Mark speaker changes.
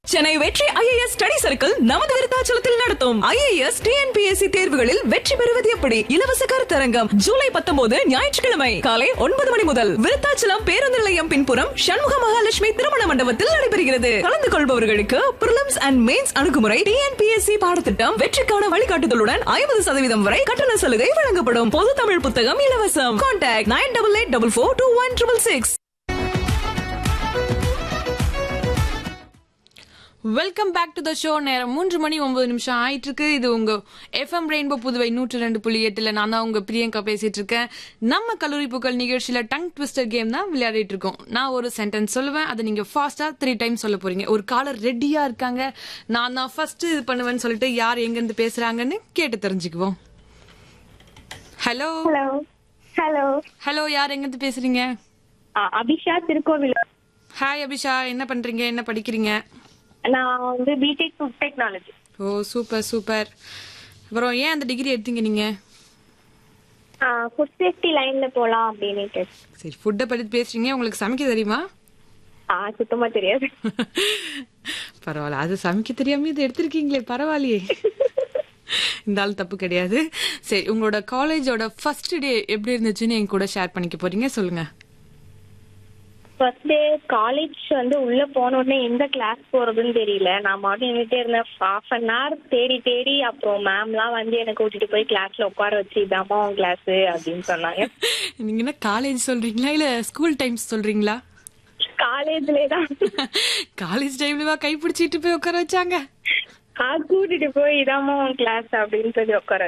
Speaker 1: சென்னை வெற்றி IAS study circle நமது விருத்தாச்சலத்தில் நடத்தும் ஐஏஎஸ் டிஎன்பிஎஸ்சி தேர்வுகளில் வெற்றி பெறுவது எப்படி இலவச கருத்தரங்கம் ஜூலை பத்தொன்பது ஞாயிற்றுக்கிழமை காலை ஒன்பது மணி முதல் விருத்தாச்சலம் பேருந்து நிலையம் பின்புறம் சண்முக மகாலட்சுமி திருமண மண்டபத்தில் நடைபெறுகிறது கலந்து கொள்பவர்களுக்கு பிரிலிம்ஸ் அண்ட் மெயின்ஸ் அணுகுமுறை டிஎன்பிஎஸ்சி பாடத்திட்டம் வெற்றிக்கான வழிகாட்டுதலுடன் ஐம்பது சதவீதம் வரை கட்டண சலுகை வழங்கப்படும் பொது தமிழ் புத்தகம் இலவசம் contact nine double eight double four two one triple six
Speaker 2: welcome back to the show நேரம் மூன்று மணி ஒன்பது நிமிஷம் ஆயிட்டு இருக்கு இது உங்க எஃப்எம் ரெயின்போ புதுவை நூற்று ரெண்டு புள்ளி எட்டுல நான் தான் உங்க பிரியங்கா பேசிட்டு இருக்கேன் நம்ம கல்லூரி புகழ் நிகழ்ச்சியில டங் ட்விஸ்டர் கேம் தான் விளையாடிட்டு இருக்கோம் நான் ஒரு சென்டென்ஸ் சொல்லுவேன் அதை நீங்க ஃபாஸ்டா த்ரீ டைம் சொல்ல போறீங்க ஒரு காலர் ரெடியா இருக்காங்க நான் தான் ஃபர்ஸ்ட் இது பண்ணுவேன்னு சொல்லிட்டு யார் எங்க இருந்து பேசுறாங்கன்னு கேட்டு தெரிஞ்சுக்குவோம் ஹலோ
Speaker 3: ஹலோ ஹலோ
Speaker 2: ஹலோ யார் எங்க இருந்து பேசுறீங்க
Speaker 3: அபிஷா திருக்கோவில்
Speaker 2: ஹாய் அபிஷா என்ன பண்றீங்க என்ன படிக்கிறீங்க
Speaker 3: நான் வந்து பிடெக் ஃபுட் டெக்னாலஜி
Speaker 2: ஓ சூப்பர் சூப்பர் அப்புறம் ஏன் அந்த டிகிரி எடுத்தீங்க நீங்க
Speaker 3: ஃபுட் சேஃப்டி லைன்ல போலாம் அப்படின்னுட்டு
Speaker 2: சரி ஃபுட்டை பத்தி பேசுறீங்க உங்களுக்கு சமைக்க தெரியுமா
Speaker 3: ஆ சுத்தமா தெரியாது
Speaker 2: பரவாயில்ல அது சமைக்க தெரியாம இது எடுத்திருக்கீங்களே பரவாயில்லையே இந்த ஆள் தப்பு கிடையாது சரி உங்களோட காலேஜோட ஃபர்ஸ்ட் டே எப்படி இருந்துச்சுன்னு என் கூட ஷேர் பண்ணிக்க போறீங்க சொல்லுங்க
Speaker 3: ஃபர்ஸ்ட் டே காலேஜ் வந்து உள்ள போன உடனே எந்த கிளாஸ் போறதுன்னு தெரியல நான் மட்டும் நின்றுட்டே இருந்தேன் ஹாஃப் அன் ஹவர் தேடி தேடி அப்புறம் மேம்லாம் வந்து என்னை கூட்டிட்டு போய் கிளாஸ்ல உட்கார வச்சு இதாம்மா உன் கிளாஸ் அப்படின்னு சொன்னாங்க
Speaker 2: நீங்க என்ன காலேஜ் சொல்றீங்களா இல்ல ஸ்கூல் டைம்ஸ் சொல்றீங்களா
Speaker 3: காலேஜ்ல தான்
Speaker 2: காலேஜ் டைம்லவா கை பிடிச்சிட்டு போய் உட்கார வச்சாங்க
Speaker 3: ஆ, கூட்டிட்டு போய் இதாம்மா உன் கிளாஸ் அப்படின்னு சொல்லி உட்கார